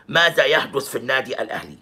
ماذا يحدث في النادي الاهلي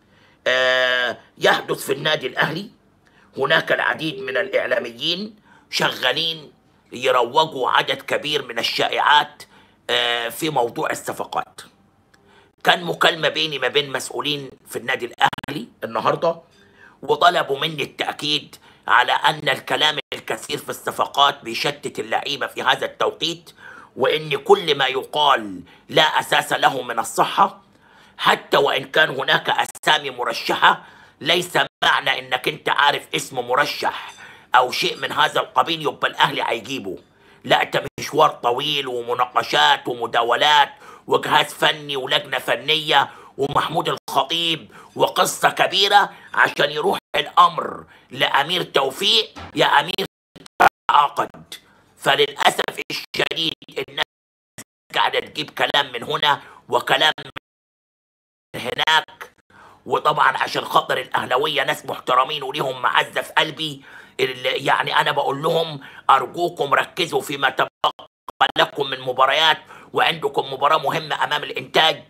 آه، يحدث في النادي الاهلي هناك العديد من الاعلاميين شغالين يروجوا عدد كبير من الشائعات آه، في موضوع الصفقات كان مكالمة بيني ما بين مسؤولين في النادي الأهلي النهاردة وطلبوا مني التأكيد على أن الكلام الكثير في الصفقات بيشتت اللعيبة في هذا التوقيت وإن كل ما يقال لا أساس له من الصحة حتى وإن كان هناك أسامي مرشحة ليس معنى إنك أنت عارف اسم مرشح أو شيء من هذا القبيل يبقى الأهلي هيجيبه لا ده مشوار طويل ومناقشات ومداولات وجهاز فني ولجنة فنية ومحمود الخطيب وقصة كبيرة عشان يروح الأمر لأمير توفيق يا أمير عقد فللأسف الشديد الناس قاعدة تجيب كلام من هنا وكلام من هناك وطبعا عشان خاطر الاهلاويه ناس محترمين وليهم معزه في قلبي ال- يعني انا بقول لهم ارجوكم ركزوا فيما تبقى لكم من مباريات وعندكم مباراه مهمه امام الانتاج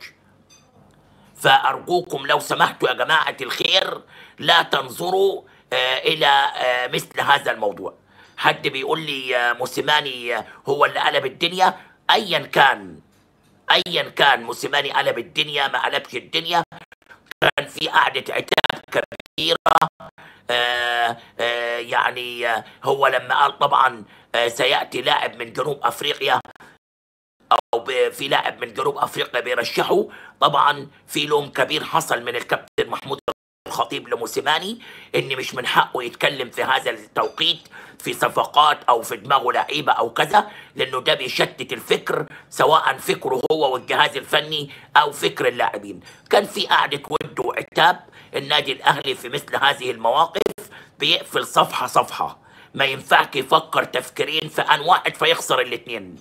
فارجوكم لو سمحتوا يا جماعه الخير لا تنظروا آه، الى آه، مثل هذا الموضوع حد بيقول لي آه، موسيماني آه، هو اللي قلب الدنيا ايا كان ايا كان موسيماني قلب الدنيا ما قلبش الدنيا كان في قعدة عتاب كبيرة آه آه يعني آه هو لما قال طبعا آه سيأتي لاعب من جنوب أفريقيا أو ب- في لاعب من جنوب أفريقيا بيرشحه طبعا في لوم كبير حصل من الكابتن محمود الخطيب لموسيماني ان مش من حقه يتكلم في هذا التوقيت في صفقات او في دماغه لعيبه او كذا لانه ده بيشتت الفكر سواء فكره هو والجهاز الفني او فكر اللاعبين كان في قعده ود وعتاب النادي الاهلي في مثل هذه المواقف بيقفل صفحه صفحه ما ينفعش يفكر تفكيرين في ان واحد فيخسر الاثنين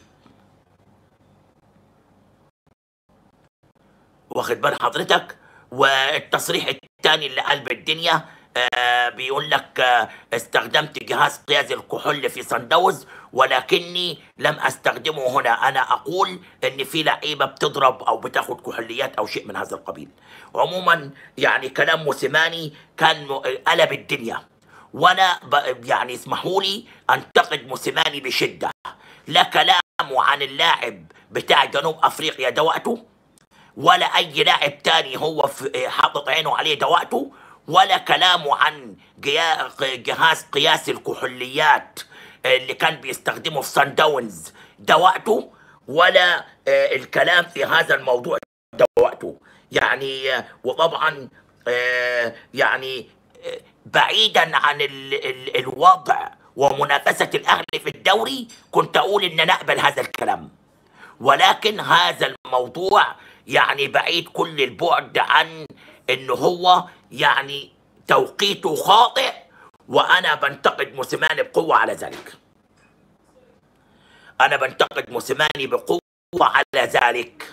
واخد بال حضرتك والتصريح الثاني اللي قلب الدنيا آه بيقول لك آه استخدمت جهاز قياس الكحول في صندوز ولكني لم استخدمه هنا انا اقول ان في لعيبه بتضرب او بتاخد كحوليات او شيء من هذا القبيل عموما يعني كلام موسيماني كان م- قلب الدنيا وانا ب- يعني اسمحوا لي انتقد موسيماني بشده لا كلامه عن اللاعب بتاع جنوب افريقيا ده وقته ولا اي لاعب تاني هو في حاطط عينه عليه ده وقته ولا كلامه عن جيا- جهاز قياس الكحوليات اللي كان بيستخدمه في سان داونز ده وقته ولا آه، الكلام في هذا الموضوع ده وقته يعني آه، وطبعا آه، يعني آه، بعيدا عن ال ال الوضع ومنافسة الأهلي في الدوري كنت أقول إن نقبل هذا الكلام ولكن هذا الموضوع يعني بعيد كل البعد عن انه هو يعني توقيته خاطئ وانا بنتقد موسيماني بقوه على ذلك. انا بنتقد موسيماني بقوه على ذلك.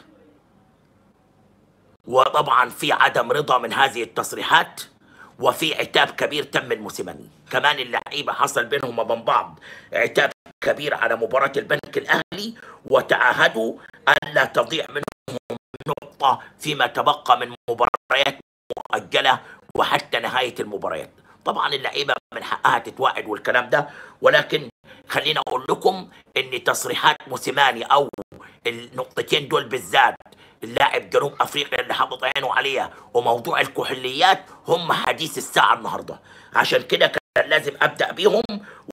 وطبعا في عدم رضا من هذه التصريحات وفي عتاب كبير تم من موسيماني كمان اللعيبه حصل بينهم وبين بعض عتاب كبير على مباراه البنك الاهلي وتعاهدوا الا تضيع منهم نقطه فيما تبقى من مباريات مؤجله وحتى نهايه المباريات طبعا اللعيبه من حقها تتوعد والكلام ده ولكن خليني اقول لكم ان تصريحات موسيماني او النقطتين دول بالذات اللاعب جنوب افريقيا اللي حاطط عينه عليها وموضوع الكحوليات هم حديث الساعه النهارده عشان كده كان لازم ابدا بيهم